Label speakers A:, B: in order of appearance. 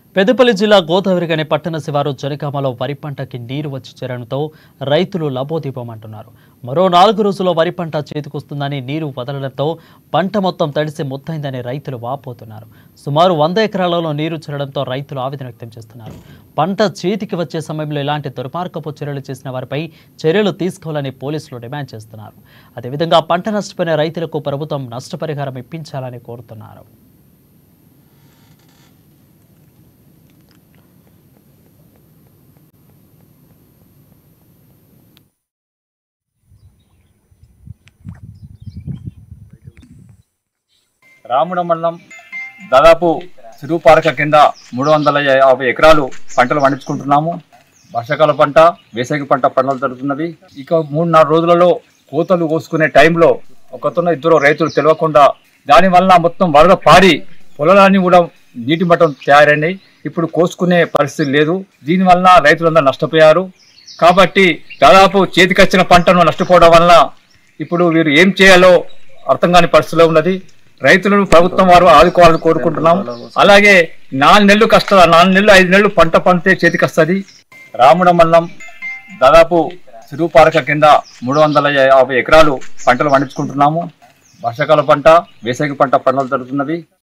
A: పెద్దపల్లి జిల్లా గోదావరిగని పట్టణ శివారు జనగామలో వరి పంటకి నీరు వచ్చి చేరడంతో రైతులు లబోదీపమంటున్నారు మరో నాలుగు రోజుల్లో వరి పంట చేతికొస్తుందని నీరు వదలడంతో పంట మొత్తం తడిసి ముద్దైందని రైతులు వాపోతున్నారు సుమారు వంద ఎకరాలలో నీరు చేరడంతో రైతులు ఆవేదన వ్యక్తం చేస్తున్నారు పంట చేతికి వచ్చే సమయంలో ఇలాంటి దుర్మార్గపు చర్యలు చేసిన వారిపై చర్యలు తీసుకోవాలని పోలీసులు డిమాండ్ చేస్తున్నారు అదేవిధంగా పంట నష్టపోయిన రైతులకు ప్రభుత్వం నష్టపరిహారం ఇప్పించాలని కోరుతున్నారు
B: రాముడ మండలం దాదాపు సిరువు పార్క కింద మూడు వందల యాభై ఎకరాలు పంటలు పండించుకుంటున్నాము వర్షాకాల పంట వేసవి పంట పంటలు జరుగుతున్నది ఇక మూడు నాలుగు రోజులలో కోతలు కోసుకునే టైంలో ఒకతోన ఇద్దరు రైతులు తెలియకుండా దాని వల్ల మొత్తం వరద పారి పొలాలన్నీ కూడా నీటి మట్టం తయారైనాయి ఇప్పుడు కోసుకునే పరిస్థితి లేదు దీనివల్ల రైతులందరూ నష్టపోయారు కాబట్టి దాదాపు చేతికొచ్చిన పంటను నష్టపోవడం వల్ల ఇప్పుడు వీరు ఏం చేయాలో అర్థం కాని పరిస్థితిలో ఉన్నది రైతులను ప్రభుత్వం వారు ఆదుకోవాలని కోరుకుంటున్నాం అలాగే నాలుగు నెలలు కష్ట నాలుగు నెలలు ఐదు నెలలు పంట పండితే చేతికి వస్తుంది రాముడ మండలం దాదాపు సిరువు పార్క కింద మూడు వందల యాభై ఎకరాలు పంటలు పండించుకుంటున్నాము వర్షాకాల పంట వేసవి పంట పంటలు జరుగుతున్నది